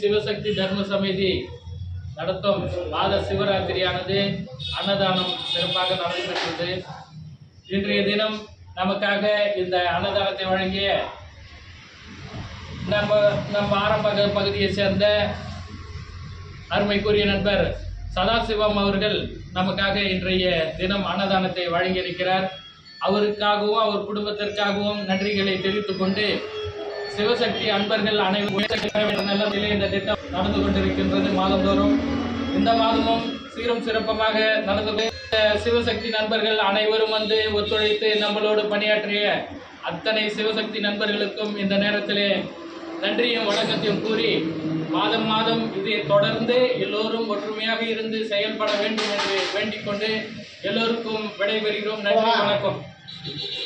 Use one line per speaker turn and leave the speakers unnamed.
சிவசக்தி தர்ம சமிதி நடத்தும் மாத சிவராத்திரியானது அன்னதானம் சிறப்பாக நடைபெற்றது இன்றைய தினம் நமக்காக இந்த அன்னதானத்தை வழங்கிய நம்ம நம்ம ஆரம்ப பகுதியை சேர்ந்த அருமைக்குரிய நண்பர் சதாசிவம் அவர்கள் நமக்காக இன்றைய தினம் அன்னதானத்தை வழங்கியிருக்கிறார் அவருக்காகவும் அவர் குடும்பத்திற்காகவும் நன்றிகளை தெரிவித்துக் கொண்டு சிவசக்தி அன்பர்கள் அனைவரும் நல்ல நிலையில் இந்த திட்டம் நடந்து கொண்டிருக்கின்றது மாதந்தோறும் இந்த மாதமும் சீரும் சிறப்பமாக நடந்து கொண்டு சிவசக்தி நண்பர்கள் அனைவரும் வந்து ஒத்துழைத்து நம்மளோடு பணியாற்றிய அத்தனை சிவசக்தி நண்பர்களுக்கும் இந்த நேரத்திலே நன்றியும் வணக்கத்தையும் கூறி மாதம் மாதம் இதை தொடர்ந்து எல்லோரும் ஒற்றுமையாக இருந்து செயல்பட வேண்டும் என்று வேண்டிக் கொண்டு எல்லோருக்கும் விடைபெறுகிறோம் நன்றி வணக்கம்